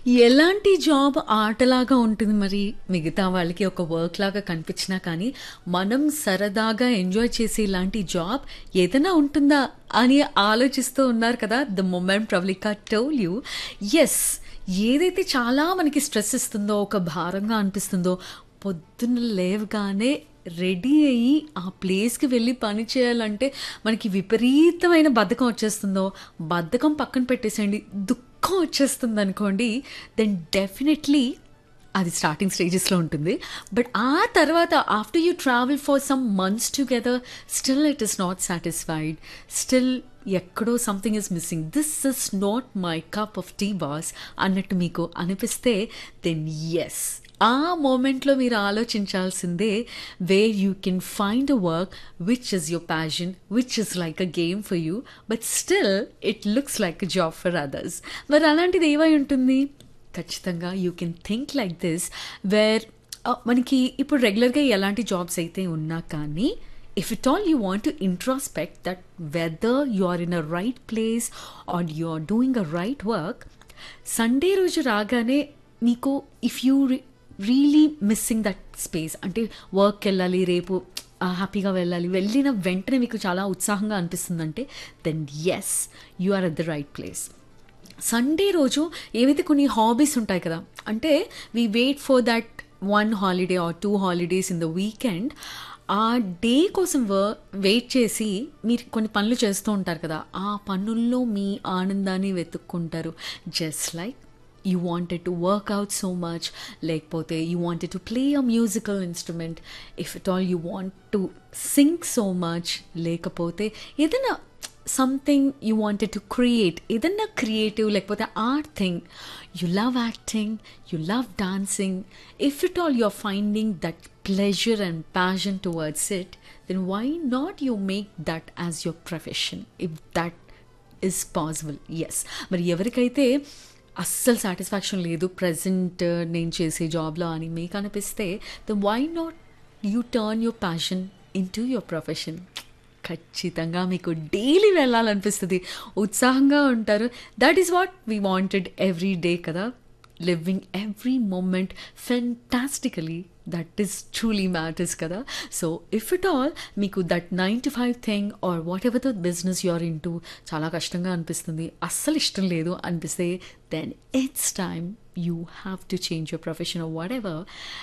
ఎలాంటి జాబ్ ఆటలాగా ఉంటుంది మరి మిగతా వాళ్ళకి ఒక వర్క్ లాగా కనిపించినా కానీ మనం సరదాగా ఎంజాయ్ చేసే ఇలాంటి జాబ్ ఏదైనా ఉంటుందా అని ఆలోచిస్తూ ఉన్నారు కదా ద మొమెంట్ ప్రవళిక టోల్ యూ ఎస్ ఏదైతే చాలా మనకి స్ట్రెస్ ఇస్తుందో ఒక భారంగా అనిపిస్తుందో పొద్దున్న లేవగానే రెడీ అయ్యి ఆ ప్లేస్కి వెళ్ళి పని చేయాలంటే మనకి విపరీతమైన బద్ధకం వచ్చేస్తుందో బద్ధకం పక్కన పెట్టేసేయండి దుఃఖం వచ్చేస్తుంది అనుకోండి దెన్ డెఫినెట్లీ అది స్టార్టింగ్ స్టేజెస్లో ఉంటుంది బట్ ఆ తర్వాత after you travel for some months together still it is not satisfied still ఎక్కడో something is missing this is not my cup of tea boss అన్నట్టు మీకు అనిపిస్తే దెన్ ఎస్ ఆ మూమెంట్లో మీరు ఆలోచించాల్సిందే where you can find a work which is your passion which is like a game for you but still it looks like a job for others మరి అలాంటిది ఏమై ఉంటుంది ఖచ్చితంగా you can think like this where మనకి ఇప్పుడు రెగ్యులర్గా ఎలాంటి jobs అయితే ఉన్నా కానీ if at all you want to introspect that whether you are in a right place or you are doing a right work Sunday రోజు రాగానే మీకు if you really missing that space అంటే వర్క్ వెళ్ళాలి రేపు హ్యాపీగా వెళ్ళాలి వెళ్ళిన వెంటనే మీకు చాలా ఉత్సాహంగా అనిపిస్తుందంటే then yes you are at the right place Sunday రోజు ఏవైతే కొన్ని హాబీస్ ఉంటాయి కదా అంటే we wait for that one holiday or two holidays in the weekend ఆ డే కోసం వెయిట్ చేసి మీరు కొన్ని పనులు చేస్తూ ఉంటారు కదా ఆ పనుల్లో మీ ఆనందాన్ని వెతుక్కుంటారు just like you wanted to work out so much లేకపోతే you wanted to play a musical instrument if it all you want to sing so much లేకపోతే ఏదైనా something you wanted to create ఏదన్నా క్రియేటివ్ లేకపోతే art thing you love acting you love dancing if it all you are finding that pleasure and passion towards it then why not you make that as your profession if that is possible yes మరి ఎవరికైతే అస్సలు satisfaction లేదు present నేను చేసే జాబ్లో అని మీకు అనిపిస్తే the why not you turn your passion into your profession ఖచ్చితంగా మీకు డైలీ వెళ్ళాలనిపిస్తుంది ఉత్సాహంగా ఉంటారు that is what we wanted every day కదా living every moment fantastically that is truly matters కదా సో ఇఫ్ ఇట్ ఆల్ మీకు that nine to five thing or whatever the business you're into చాలా కష్టంగా అనిపిస్తుంది అస్సలు ఇష్టం లేదు అనిపిస్తే then it's time you have to change your profession or what ever